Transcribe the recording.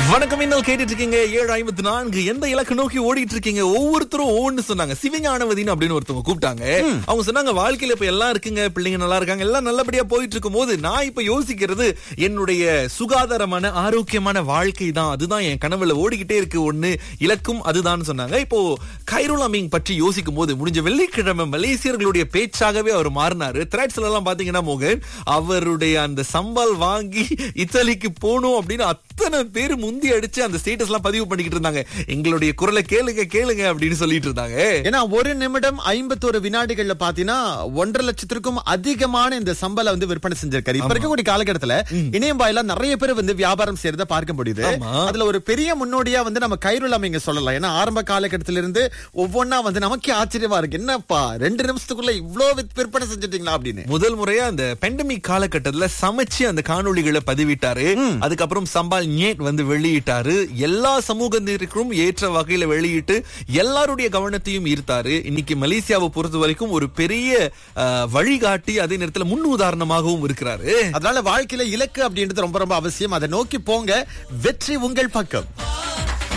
வணக்கம் இன்னல் கேட்டுட்டு இருக்கீங்க ஏழு ஐம்பத்தி நான்கு எந்த இலக்கு நோக்கி ஓடிட்டு இருக்கீங்க ஒவ்வொருத்தரும் ஒவ்வொன்னு சொன்னாங்க சிவஞானவதினு அப்படின்னு ஒருத்தவங்க கூப்பிட்டாங்க அவங்க சொன்னாங்க வாழ்க்கையில இப்ப எல்லாம் இருக்குங்க பிள்ளைங்க நல்லா இருக்காங்க எல்லாம் நல்லபடியா போயிட்டு இருக்கும் போது நான் இப்ப யோசிக்கிறது என்னுடைய சுகாதாரமான ஆரோக்கியமான வாழ்க்கை தான் அதுதான் என் கனவுல ஓடிக்கிட்டே இருக்கு ஒண்ணு இலக்கும் அதுதான் சொன்னாங்க இப்போ கைரோல் அமிங் பற்றி யோசிக்கும் போது முடிஞ்ச வெள்ளிக்கிழமை மலேசியர்களுடைய பேச்சாகவே அவர் மாறினாரு த்ரெட்ஸ்ல எல்லாம் பாத்தீங்கன்னா மோகன் அவருடைய அந்த சம்பால் வாங்கி இத்தாலிக்கு போகணும் அப்படின்னு அத்தனை பேர் முந்தி அடிச்சு அந்த ஸ்டேட்டஸ் எல்லாம் பதிவு பண்ணிக்கிட்டு இருந்தாங்க எங்களுடைய குரலை கேளுங்க கேளுங்க அப்படின்னு சொல்லிட்டு இருந்தாங்க ஏன்னா ஒரு நிமிடம் ஐம்பத்தோரு வினாடிகள்ல பாத்தீங்கன்னா ஒன்றரை லட்சத்திற்கும் அதிகமான இந்த சம்பளம் வந்து விற்பனை செஞ்சிருக்காரு இப்ப இருக்கக்கூடிய காலகட்டத்துல இணையம் வாயிலா நிறைய பேர் வந்து வியாபாரம் செய்யறத பார்க்க முடியுது ஆமா. அதுல ஒரு பெரிய முன்னோடியா வந்து நம்ம கைருள் இங்க சொல்லலாம் ஏன்னா ஆரம்ப காலகட்டத்தில இருந்து ஒவ்வொன்னா வந்து நமக்கே ஆச்சரியமா இருக்கு என்னப்பா ரெண்டு நிமிஷத்துக்குள்ள இவ்ளோ வித்- விற்பனை செஞ்சுட்டீங்களா அப்படின்னு முதல் முறையா அந்த பெண்டமிக் காலகட்டத்துல சமைச்சு அந்த காணொளிகளை பதிவிட்டாரு அதுக்கப்புறம் சம்பால் ஞேட் வந்து வெளியிட்டாரு எல்லா சமூகத்திற்கும் ஏற்ற வகையில வெளியிட்டு எல்லாருடைய கவனத்தையும் ஈர்த்தாரு இன்னைக்கு மலேசியாவை பொறுத்த வரைக்கும் ஒரு பெரிய அஹ், வழிகாட்டி அதே நேரத்துல முன் உதாரணமாகவும் இருக்கிறாரு அதனால வாழ்க்கையில இலக்கு அப்படின்றது ரொம்ப ரொம்ப அவசியம் அதை நோக்கி போங்க வெற்றி உங்கள் பக்கம்